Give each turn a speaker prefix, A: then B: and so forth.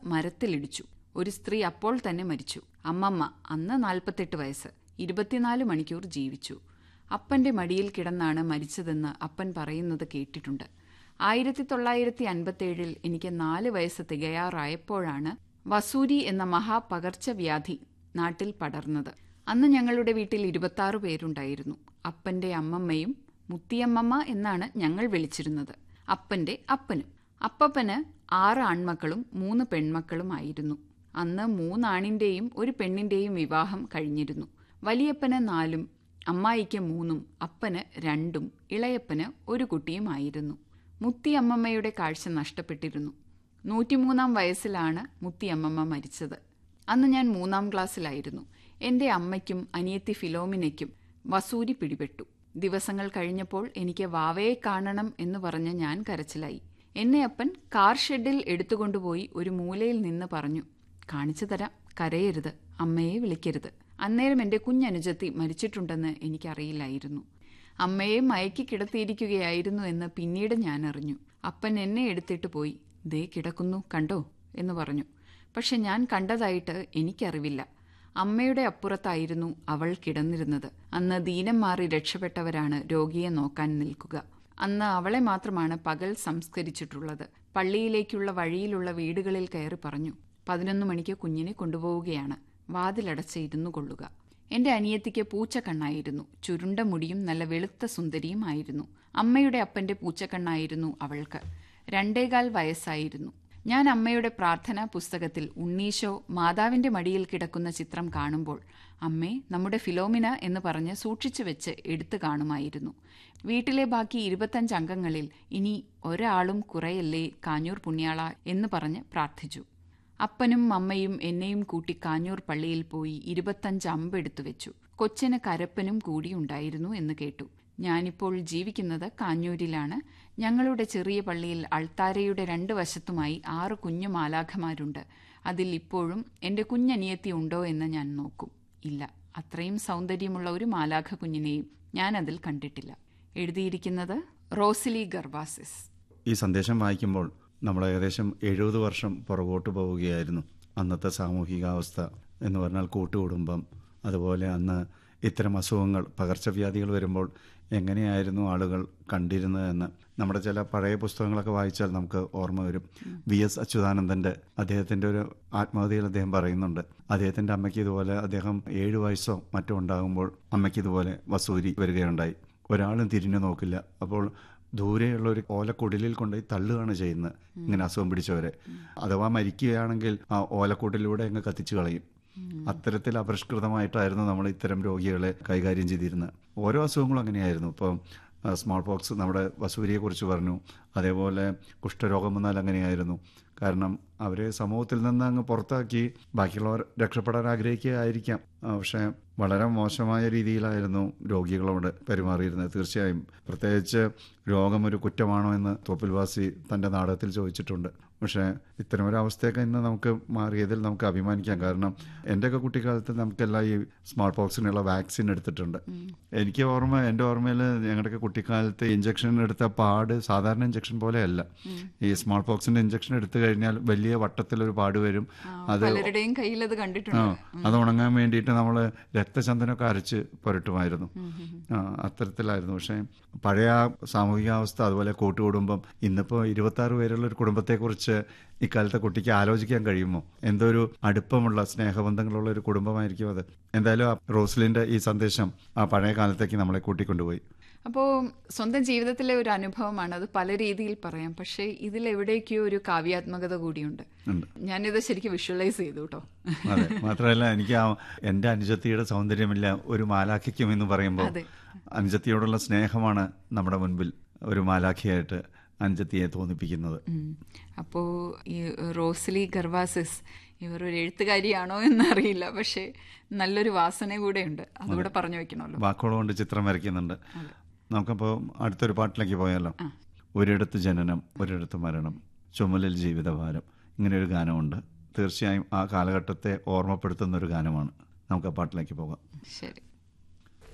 A: മരത്തിലിടിച്ചു ഒരു സ്ത്രീ അപ്പോൾ തന്നെ മരിച്ചു അമ്മമ്മ അന്ന് നാൽപ്പത്തെട്ട് വയസ്സ് ഇരുപത്തിനാല് മണിക്കൂർ ജീവിച്ചു അപ്പന്റെ മടിയിൽ കിടന്നാണ് മരിച്ചതെന്ന് അപ്പൻ പറയുന്നത് കേട്ടിട്ടുണ്ട് ആയിരത്തി തൊള്ളായിരത്തി അൻപത്തേഴിൽ എനിക്ക് നാല് വയസ്സ് തികയാറായപ്പോഴാണ് വസൂരി എന്ന മഹാപകർച്ചവ്യാധി നാട്ടിൽ പടർന്നത് അന്ന് ഞങ്ങളുടെ വീട്ടിൽ ഇരുപത്താറ് പേരുണ്ടായിരുന്നു അപ്പന്റെ അമ്മമ്മയും മുത്തിയമ്മമ്മ എന്നാണ് ഞങ്ങൾ വിളിച്ചിരുന്നത് അപ്പന്റെ അപ്പനും അപ്പപ്പന് ആറ് ആൺമക്കളും മൂന്ന് പെൺമക്കളുമായിരുന്നു അന്ന് മൂന്നാണിന്റെയും ഒരു പെണ്ണിന്റെയും വിവാഹം കഴിഞ്ഞിരുന്നു വലിയപ്പന് നാലും അമ്മായിക്ക് മൂന്നും അപ്പന് രണ്ടും ഇളയപ്പന് ഒരു കുട്ടിയുമായിരുന്നു മുത്തിയമ്മമ്മയുടെ കാഴ്ച നഷ്ടപ്പെട്ടിരുന്നു നൂറ്റിമൂന്നാം വയസ്സിലാണ് മുത്തിയമ്മമ്മ മരിച്ചത് അന്ന് ഞാൻ മൂന്നാം ക്ലാസ്സിലായിരുന്നു എന്റെ അമ്മയ്ക്കും അനിയത്തി ഫിലോമിനയ്ക്കും വസൂരി പിടിപെട്ടു ദിവസങ്ങൾ കഴിഞ്ഞപ്പോൾ എനിക്ക് വാവയെ കാണണം എന്ന് പറഞ്ഞ് ഞാൻ കരച്ചിലായി എന്നെ അപ്പൻ കാർ ഷെഡിൽ എടുത്തുകൊണ്ടുപോയി ഒരു മൂലയിൽ നിന്ന് പറഞ്ഞു കാണിച്ചു തരാം കരയരുത് അമ്മയെ വിളിക്കരുത് അന്നേരം എന്റെ കുഞ്ഞനുജത്തി മരിച്ചിട്ടുണ്ടെന്ന് എനിക്കറിയില്ലായിരുന്നു അമ്മയെ മയക്കി കിടത്തിയിരിക്കുകയായിരുന്നു എന്ന് പിന്നീട് ഞാൻ അറിഞ്ഞു അപ്പൻ എന്നെ എടുത്തിട്ട് പോയി ദേ കിടക്കുന്നു കണ്ടോ എന്ന് പറഞ്ഞു പക്ഷെ ഞാൻ കണ്ടതായിട്ട് എനിക്കറിവില്ല അമ്മയുടെ അപ്പുറത്തായിരുന്നു അവൾ കിടന്നിരുന്നത് അന്ന് ദീനം മാറി രക്ഷപ്പെട്ടവരാണ് രോഗിയെ നോക്കാൻ നിൽക്കുക അന്ന് അവളെ മാത്രമാണ് പകൽ സംസ്കരിച്ചിട്ടുള്ളത് പള്ളിയിലേക്കുള്ള വഴിയിലുള്ള വീടുകളിൽ കയറി പറഞ്ഞു പതിനൊന്ന് മണിക്ക് കുഞ്ഞിനെ കൊണ്ടുപോവുകയാണ് വാതിലടച്ച് ഇരുന്നു കൊള്ളുക എന്റെ അനിയത്തിക്ക് പൂച്ചക്കണ്ണായിരുന്നു ചുരുണ്ട മുടിയും നല്ല വെളുത്ത സുന്ദരിയുമായിരുന്നു അമ്മയുടെ അപ്പന്റെ പൂച്ചക്കണ്ണായിരുന്നു അവൾക്ക് രണ്ടേകാൽ വയസ്സായിരുന്നു ഞാൻ അമ്മയുടെ പ്രാർത്ഥനാ പുസ്തകത്തിൽ ഉണ്ണീശോ മാതാവിന്റെ മടിയിൽ കിടക്കുന്ന ചിത്രം കാണുമ്പോൾ അമ്മേ നമ്മുടെ ഫിലോമിന എന്ന് പറഞ്ഞ് സൂക്ഷിച്ചു വെച്ച് എടുത്തു കാണുമായിരുന്നു വീട്ടിലെ ബാക്കി ഇരുപത്തഞ്ച് അംഗങ്ങളിൽ ഇനി ഒരാളും കുറയല്ലേ കാഞ്ഞൂർ പുണ്യാള എന്ന് പറഞ്ഞ് പ്രാർത്ഥിച്ചു അപ്പനും അമ്മയും എന്നെയും കൂട്ടി കാഞ്ഞൂർ പള്ളിയിൽ പോയി ഇരുപത്തഞ്ച് അമ്പെടുത്തു വെച്ചു കൊച്ചിന് കരപ്പനും കൂടി ഉണ്ടായിരുന്നു എന്ന് കേട്ടു ഞാനിപ്പോൾ ജീവിക്കുന്നത് കാഞ്ഞൂരിലാണ് ഞങ്ങളുടെ ചെറിയ പള്ളിയിൽ അൾത്താരയുടെ രണ്ട് വശത്തുമായി ആറ് കുഞ്ഞു മാലാഖമാരുണ്ട് അതിൽ ഇപ്പോഴും എൻ്റെ കുഞ്ഞനിയത്തി ഉണ്ടോ എന്ന് ഞാൻ നോക്കും ഇല്ല അത്രയും സൗന്ദര്യമുള്ള ഒരു മാലാഖ കുഞ്ഞിനെയും ഞാൻ അതിൽ കണ്ടിട്ടില്ല എഴുതിയിരിക്കുന്നത് റോസിലി ഗർവാസിസ്
B: ഈ സന്ദേശം വായിക്കുമ്പോൾ നമ്മൾ ഏകദേശം എഴുപത് വർഷം പുറകോട്ട് പോവുകയായിരുന്നു അന്നത്തെ സാമൂഹികാവസ്ഥ എന്ന് പറഞ്ഞാൽ കൂട്ടുകുടുംബം അതുപോലെ അന്ന് ഇത്തരം അസുഖങ്ങൾ പകർച്ചവ്യാധികൾ വരുമ്പോൾ എങ്ങനെയായിരുന്നു ആളുകൾ കണ്ടിരുന്നതെന്ന് നമ്മുടെ ചില പഴയ പുസ്തകങ്ങളൊക്കെ വായിച്ചാൽ നമുക്ക് ഓർമ്മ വരും വി എസ് അച്യുതാനന്ദൻ്റെ അദ്ദേഹത്തിൻ്റെ ഒരു ആത്മകഥയിൽ അദ്ദേഹം പറയുന്നുണ്ട് അദ്ദേഹത്തിൻ്റെ അമ്മയ്ക്ക് ഇതുപോലെ അദ്ദേഹം ഏഴ് വയസ്സോ മറ്റോ ഉണ്ടാകുമ്പോൾ അമ്മയ്ക്ക് ഇതുപോലെ വസൂരി വരികയുണ്ടായി ഒരാളും തിരിഞ്ഞു നോക്കില്ല അപ്പോൾ ദൂരെയുള്ള ഒരു ഓലക്കുടലിൽ കൊണ്ടുപോയി തള്ളുകയാണ് ചെയ്യുന്നത് ഇങ്ങനെ അസുഖം പിടിച്ചവരെ അഥവാ മരിക്കുകയാണെങ്കിൽ ആ ഓലക്കുടലിലൂടെ അങ്ങ് കത്തിച്ചു കളയും അത്തരത്തിൽ അപരിഷ്കൃതമായിട്ടായിരുന്നു നമ്മൾ ഇത്തരം രോഗികളെ കൈകാര്യം ചെയ്തിരുന്നത് ഓരോ അസുഖങ്ങളും അങ്ങനെയായിരുന്നു ഇപ്പം സ്മാൾ പോക്സ് നമ്മുടെ വസൂരിയെക്കുറിച്ച് പറഞ്ഞു അതേപോലെ കുഷ്ഠരോഗം വന്നാൽ അങ്ങനെയായിരുന്നു കാരണം അവരെ സമൂഹത്തിൽ നിന്ന് അങ്ങ് പുറത്താക്കി ബാക്കിയുള്ളവർ രക്ഷപ്പെടാൻ ആഗ്രഹിക്കുകയായിരിക്കാം പക്ഷേ വളരെ മോശമായ രീതിയിലായിരുന്നു രോഗികളോട് പെരുമാറിയിരുന്നത് തീർച്ചയായും പ്രത്യേകിച്ച് രോഗം ഒരു കുറ്റമാണോ എന്ന് തോപ്പിൽവാസി തൻ്റെ നാടകത്തിൽ ചോദിച്ചിട്ടുണ്ട് പക്ഷേ ഇത്തരം ഒരു അവസ്ഥയൊക്കെ ഇന്ന് നമുക്ക് മാറിയതിൽ നമുക്ക് അഭിമാനിക്കാം കാരണം എൻ്റെയൊക്കെ കുട്ടിക്കാലത്ത് നമുക്കെല്ലാം ഈ സ്മാൾ പോക്സിനുള്ള വാക്സിൻ എടുത്തിട്ടുണ്ട് എനിക്ക് ഓർമ്മ എൻ്റെ ഓർമ്മയിൽ ഞങ്ങളുടെയൊക്കെ കുട്ടിക്കാലത്ത് ഇഞ്ചക്ഷൻ എടുത്ത പാട് സാധാരണ ഇഞ്ചക്ഷൻ പോലെയല്ല ഈ സ്മാൾ പോക്സിന്റെ ഇഞ്ചക്ഷൻ എടുത്തു കഴിഞ്ഞാൽ വലിയ വട്ടത്തിലൊരു പാട് വരും അത്
A: പലരുടെയും കയ്യിൽ അത്
B: ആ
A: കണ്ടിട്ടുണ്ട്
B: അത് ഉണങ്ങാൻ വേണ്ടിയിട്ട് നമ്മൾ രക്തചന്ദനമൊക്കെ അരച്ച് പുരട്ടുമായിരുന്നു ആ അത്തരത്തിലായിരുന്നു പക്ഷേ പഴയ ആ സാമൂഹികാവസ്ഥ അതുപോലെ കൂട്ടുകുടുംബം ഇന്നിപ്പോൾ ഇരുപത്തി ആറ് പേരുള്ള ഒരു കുടുംബത്തെക്കുറിച്ച് ഇക്കാലത്തെ കുട്ടിക്ക് ആലോചിക്കാൻ കഴിയുമോ എന്തോ ഒരു അടുപ്പമുള്ള സ്നേഹബന്ധങ്ങളുള്ള ഒരു കുടുംബമായിരിക്കും അത് എന്തായാലും ആ റോസ്ലിന്റെ ഈ സന്ദേശം ആ പഴയ കാലത്തേക്ക് നമ്മളെ കൂട്ടിക്കൊണ്ടുപോയി
A: അപ്പോൾ സ്വന്തം ജീവിതത്തിലെ ഒരു അനുഭവമാണ് അത് പല രീതിയിൽ പറയാം പക്ഷേ ഇതിൽ എവിടേക്കോ ഒരു കാവ്യാത്മകത കൂടിയുണ്ട്
B: ഉണ്ട്
A: ഞാനിത് ശരിക്കും വിഷ്വലൈസ് ചെയ്തു കേട്ടോ
B: അതെ മാത്രമല്ല എനിക്ക് ആ എൻ്റെ അനുജത്തിയുടെ സൗന്ദര്യമില്ല ഒരു മാലാഖയ്ക്കും എന്ന് പറയുമ്പോൾ
A: അതെ.
B: അനുജത്തിയോടുള്ള സ്നേഹമാണ് നമ്മുടെ മുൻപിൽ ഒരു മാലാഖയായിട്ട് അനുജത്തിയെ തോന്നിപ്പിക്കുന്നത്
A: ഉം. അപ്പോ ഈ റോസ്ലി ഗർവാസിസ് ഇവർ ഒരു എഴുത്തുകാരിയാണോ എന്നറിയില്ല പക്ഷേ നല്ലൊരു വാസന കൂടെയുണ്ട് അതുകൂടെ പറഞ്ഞു വെക്കണമല്ലോ
B: വാക്കുകൾ കൊണ്ട് ചിത്രം വരയ്ക്കുന്നുണ്ട് നമുക്കപ്പോൾ അടുത്തൊരു പാട്ടിലേക്ക് പോയാലോ ഒരിടത്ത് ജനനം ഒരിടത്ത് മരണം ചുമലിൽ ജീവിതഭാരം ഇങ്ങനെ ഒരു ഗാനമുണ്ട് തീർച്ചയായും ആ കാലഘട്ടത്തെ ഓർമ്മപ്പെടുത്തുന്ന ഒരു ഗാനമാണ് നമുക്ക് ആ പാട്ടിലേക്ക് പോകാം
A: ശരി